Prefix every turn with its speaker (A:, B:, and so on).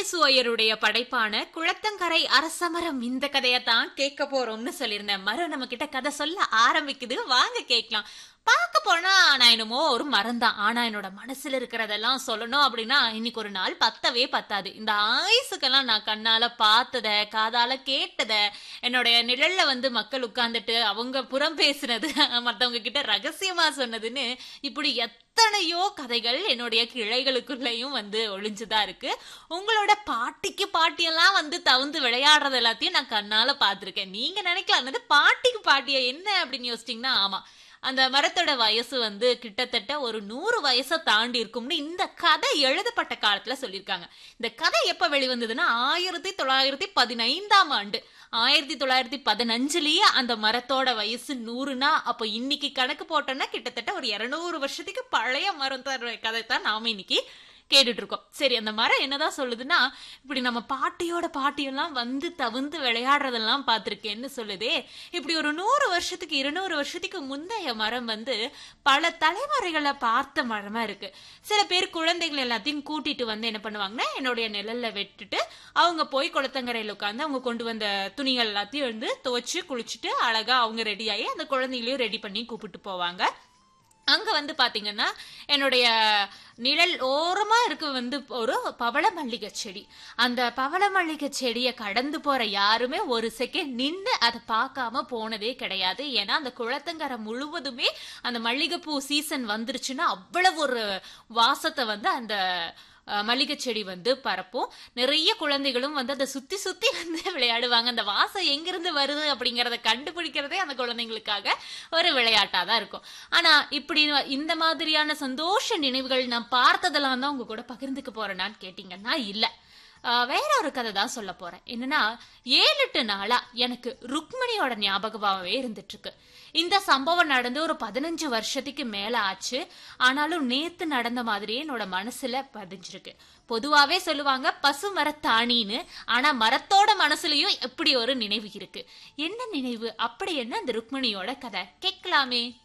A: சுவையருடைய படைப்பான குளத்தங்கரை அரசமரம் இந்த கதையை தான் கேட்க போறோம்னு சொல்லியிருந்தேன் மரம் நம்ம கிட்ட கதை சொல்ல ஆரம்பிக்குது வாங்க கேட்கலாம் பார்க்க போனா நான் என்னமோ ஒரு மரம் தான் ஆனா என்னோட மனசுல இருக்கிறதெல்லாம் சொல்லணும் அப்படின்னா இன்னைக்கு ஒரு நாள் பத்தவே பத்தாது இந்த ஆயுசுக்கெல்லாம் நான் கண்ணால பார்த்தத காதால கேட்டத என்னுடைய நிழல்ல வந்து மக்கள் உட்கார்ந்துட்டு அவங்க புறம் பேசுனது மத்தவங்க கிட்ட ரகசியமா சொன்னதுன்னு இப்படி எத்தனையோ கதைகள் என்னுடைய கிளைகளுக்குள்ளேயும் வந்து ஒளிஞ்சுதான் இருக்கு உங்களோட பாட்டிக்கு பாட்டியெல்லாம் வந்து தவுந்து விளையாடுறது எல்லாத்தையும் நான் கண்ணால பார்த்திருக்கேன் நீங்க நினைக்கலாம் என்னது பாட்டிக்கு பாட்டியா என்ன அப்படின்னு யோசிச்சீங்கன்னா ஆமா அந்த மரத்தோட வயசு வந்து கிட்டத்தட்ட ஒரு நூறு வயசை தாண்டி இருக்கும்னு இந்த கதை எழுதப்பட்ட காலத்துல சொல்லியிருக்காங்க இந்த கதை எப்ப வெளிவந்ததுன்னா ஆயிரத்தி தொள்ளாயிரத்தி பதினைந்தாம் ஆண்டு ஆயிரத்தி தொள்ளாயிரத்தி பதினஞ்சுலயே அந்த மரத்தோட வயசு நூறுனா அப்போ இன்னைக்கு கணக்கு போட்டோம்னா கிட்டத்தட்ட ஒரு இருநூறு வருஷத்துக்கு பழைய மரம் தர கதை தான் நாம இன்னைக்கு கேட்டுட்டு இருக்கோம் சரி அந்த மரம் என்னதான் சொல்லுதுன்னா இப்படி நம்ம பாட்டியோட பாட்டியெல்லாம் வந்து தவிந்து விளையாடுறதெல்லாம் பார்த்துருக்கேன்னு சொல்லுதே இப்படி ஒரு நூறு வருஷத்துக்கு இருநூறு வருஷத்துக்கு முந்தைய மரம் வந்து பல தலைமுறைகளை பார்த்த மரமா இருக்கு சில பேர் குழந்தைகள் எல்லாத்தையும் கூட்டிட்டு வந்து என்ன பண்ணுவாங்கன்னா என்னுடைய நிழல்ல வெட்டுட்டு அவங்க போய் குளத்தங்கரையில் உட்காந்து அவங்க கொண்டு வந்த துணிகள் எல்லாத்தையும் வந்து துவைச்சு குளிச்சுட்டு அழகா அவங்க ரெடி ஆகி அந்த குழந்தைகளையும் ரெடி பண்ணி கூப்பிட்டு போவாங்க அங்க வந்து பாத்தீங்கன்னா என்னுடைய நிழல் ஓரமா இருக்க வந்து ஒரு பவள மல்லிகை செடி அந்த பவள மல்லிகை செடியை கடந்து போற யாருமே ஒரு செகண்ட் நின்று அதை பார்க்காம போனதே கிடையாது ஏன்னா அந்த குளத்தங்கரை முழுவதுமே அந்த மல்லிகைப்பூ சீசன் வந்துருச்சுன்னா அவ்வளவு ஒரு வாசத்தை வந்து அந்த மல்லிகை செடி வந்து பரப்பும் நிறைய குழந்தைகளும் வந்து அதை சுத்தி சுத்தி வந்து விளையாடுவாங்க அந்த வாசம் எங்கிருந்து வருது அப்படிங்கறத கண்டுபிடிக்கிறதே அந்த குழந்தைங்களுக்காக ஒரு விளையாட்டா தான் இருக்கும் ஆனா இப்படி இந்த மாதிரியான சந்தோஷ நினைவுகள் நான் பார்த்ததெல்லாம் தான் உங்க கூட பகிர்ந்துக்க போறேனான்னு கேட்டீங்கன்னா இல்ல வேற ஒரு கதை தான் சொல்ல போறேன் என்னன்னா ஏழு எட்டு நாளா எனக்கு ருக்மணியோட ஞாபகமாவே இருந்துட்டு இருக்கு இந்த சம்பவம் நடந்து ஒரு பதினஞ்சு வருஷத்துக்கு மேல ஆச்சு ஆனாலும் நேத்து நடந்த மாதிரியே என்னோட மனசுல பதிஞ்சிருக்கு பொதுவாவே சொல்லுவாங்க பசு மரத்தாணின்னு ஆனா மரத்தோட மனசுலயும் எப்படி ஒரு நினைவு இருக்கு என்ன நினைவு அப்படி என்ன அந்த ருக்மணியோட கதை கேட்கலாமே